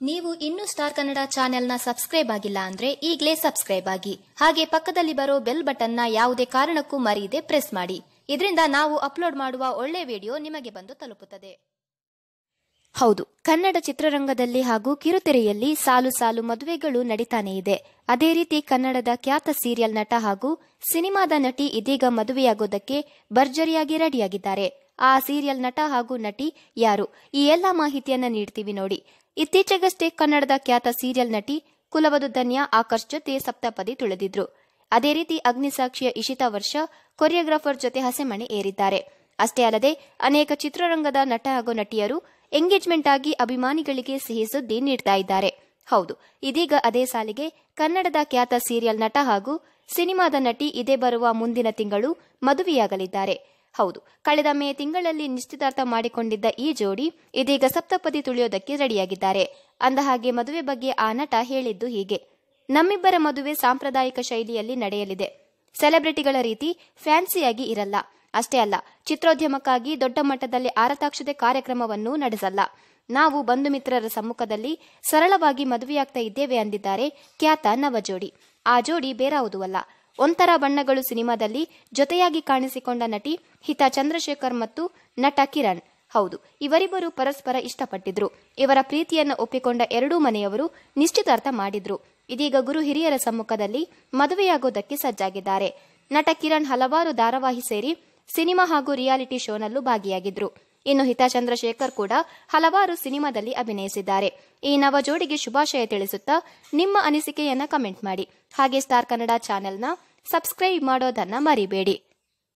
ನೀವು ಇನ್ನೂ ಸ್ಟಾರ್ ಕನ್ನಡ ಚಾನೆಲ್ನ ಸಬ್ಸ್ಕ್ರೈಬ್ ಆಗಿಲ್ಲ ಅಂದ್ರೆ ಈಗಲೇ ಸಬ್ಸ್ಕ್ರೈಬ್ ಆಗಿ ಹಾಗೆ ಪಕ್ಕದಲ್ಲಿ ಬರೋ ಬೆಲ್ ಬಟನ್ನ ಯಾವುದೇ ಕಾರಣಕ್ಕೂ ಮರೆಯದೆ ಪ್ರೆಸ್ ಮಾಡಿ ಇದರಿಂದ ನಾವು ಅಪ್ಲೋಡ್ ಮಾಡುವ ಒಳ್ಳೆ ವಿಡಿಯೋ ನಿಮಗೆ ಬಂದು ತಲುಪುತ್ತದೆ ಹೌದು ಕನ್ನಡ ಚಿತ್ರರಂಗದಲ್ಲಿ ಹಾಗೂ ಕಿರುತೆರೆಯಲ್ಲಿ ಸಾಲು ಸಾಲು ಮದುವೆಗಳು ನಡೀತಾನೆ ಇದೆ ಅದೇ ರೀತಿ ಕನ್ನಡದ ಖ್ಯಾತ ಸೀರಿಯಲ್ ನಟ ಹಾಗೂ ಸಿನಿಮಾದ ನಟಿ ಇದೀಗ ಮದುವೆಯಾಗೋದಕ್ಕೆ ಭರ್ಜರಿಯಾಗಿ ರೆಡಿಯಾಗಿದ್ದಾರೆ ಆ ಸೀರಿಯಲ್ ನಟ ಹಾಗೂ ನಟಿ ಯಾರು ಈ ಎಲ್ಲಾ ಮಾಹಿತಿಯನ್ನ ನೀಡ್ತೀವಿ ನೋಡಿ ಇತ್ತೀಚೆಗಷ್ಟೇ ಕನ್ನಡದ ಖ್ಯಾತ ಸೀರಿಯಲ್ ನಟಿ ಕುಲವಧು ಧನ್ಯಾ ಆಕರ್ಷ್ ಜೊತೆ ಸಪ್ತಪದಿ ತುಳಿದಿದ್ರು ಅದೇ ರೀತಿ ಅಗ್ನಿಸಾಕ್ಷಿಯ ಇಶಿತಾ ವರ್ಷ ಕೊರಿಯೋಗ್ರಾಫರ್ ಜೊತೆ ಹಸೆಮಣೆ ಏರಿದ್ದಾರೆ ಅಷ್ಟೇ ಅಲ್ಲದೆ ಅನೇಕ ಚಿತ್ರರಂಗದ ನಟ ಹಾಗೂ ನಟಿಯರು ಎಂಗೇಜ್ಮೆಂಟ್ ಆಗಿ ಅಭಿಮಾನಿಗಳಿಗೆ ಸಿಹಿ ಸುದ್ದಿ ನೀಡ್ತಾ ಇದ್ದಾರೆ ಹೌದು ಇದೀಗ ಅದೇ ಸಾಲಿಗೆ ಕನ್ನಡದ ಖ್ಯಾತ ಸೀರಿಯಲ್ ನಟ ಹಾಗೂ ಸಿನಿಮಾದ ನಟಿ ಇದೇ ಬರುವ ಮುಂದಿನ ತಿಂಗಳು ಮದುವೆಯಾಗಲಿದ್ದಾರೆ ಹೌದು ಕಳೆದ ಮೇ ತಿಂಗಳಲ್ಲಿ ನಿಶ್ಚಿತಾರ್ಥ ಮಾಡಿಕೊಂಡಿದ್ದ ಈ ಜೋಡಿ ಇದೀಗ ಸಪ್ತಪದಿ ತುಳಿಯೋದಕ್ಕೆ ರೆಡಿಯಾಗಿದ್ದಾರೆ ಅಂದಹಾಗೆ ಮದುವೆ ಬಗ್ಗೆ ಆ ನಟ ಹೇಳಿದ್ದು ಹೀಗೆ ನಮ್ಮಿಬ್ಬರ ಮದುವೆ ಸಾಂಪ್ರದಾಯಿಕ ಶೈಲಿಯಲ್ಲಿ ನಡೆಯಲಿದೆ ಸೆಲೆಬ್ರಿಟಿಗಳ ರೀತಿ ಫ್ಯಾನ್ಸಿಯಾಗಿ ಇರಲ್ಲ ಅಷ್ಟೇ ಅಲ್ಲ ಚಿತ್ರೋದ್ಯಮಕ್ಕಾಗಿ ದೊಡ್ಡ ಮಟ್ಟದಲ್ಲಿ ಆರತಾಕ್ಷತೆ ಕಾರ್ಯಕ್ರಮವನ್ನು ನಡೆಸಲ್ಲ ನಾವು ಬಂಧು ಮಿತ್ರರ ಸಮ್ಮುಖದಲ್ಲಿ ಸರಳವಾಗಿ ಮದುವೆಯಾಗ್ತಾ ಇದ್ದೇವೆ ಅಂದಿದ್ದಾರೆ ಖ್ಯಾತ ನವಜೋಡಿ ಆ ಜೋಡಿ ಬೇರಾವುದೂ ಅಲ್ಲ ಒಂಥರ ಬಣ್ಣಗಳು ಸಿನಿಮಾದಲ್ಲಿ ಜೊತೆಯಾಗಿ ಕಾಣಿಸಿಕೊಂಡ ನಟಿ ಹಿತಾ ಚಂದ್ರಶೇಖರ್ ಮತ್ತು ನಟ ಕಿರಣ್ ಹೌದು ಇವರಿಬ್ಬರು ಪರಸ್ಪರ ಇಷ್ಟಪಟ್ಟಿದ್ರು ಇವರ ಪ್ರೀತಿಯನ್ನು ಒಪ್ಪಿಕೊಂಡ ಎರಡೂ ಮನೆಯವರು ನಿಶ್ಚಿತಾರ್ಥ ಮಾಡಿದ್ರು ಇದೀಗ ಗುರು ಹಿರಿಯರ ಸಮ್ಮುಖದಲ್ಲಿ ಮದುವೆಯಾಗೋದಕ್ಕೆ ಸಜ್ಜಾಗಿದ್ದಾರೆ ನಟ ಕಿರಣ್ ಹಲವಾರು ಧಾರಾವಾಹಿ ಸೇರಿ ಸಿನಿಮಾ ಹಾಗೂ ರಿಯಾಲಿಟಿ ಶೋನಲ್ಲೂ ಭಾಗಿಯಾಗಿದ್ರು ಇನ್ನು ಹಿತಾ ಚಂದ್ರಶೇಖರ್ ಕೂಡ ಹಲವಾರು ಸಿನಿಮಾದಲ್ಲಿ ಅಭಿನಯಿಸಿದ್ದಾರೆ ಈ ನವ ಜೋಡಿಗೆ ಶುಭಾಶಯ ತಿಳಿಸುತ್ತಾ ನಿಮ್ಮ ಅನಿಸಿಕೆಯನ್ನ ಕಮೆಂಟ್ ಮಾಡಿ ಹಾಗೆ ಸ್ಟಾರ್ ಕನ್ನಡ ಚಾನೆಲ್ನ ಸಬ್ಸ್ಕ್ರೈಬ್ ಮಾಡೋದನ್ನ ಮರಿಬೇಡಿ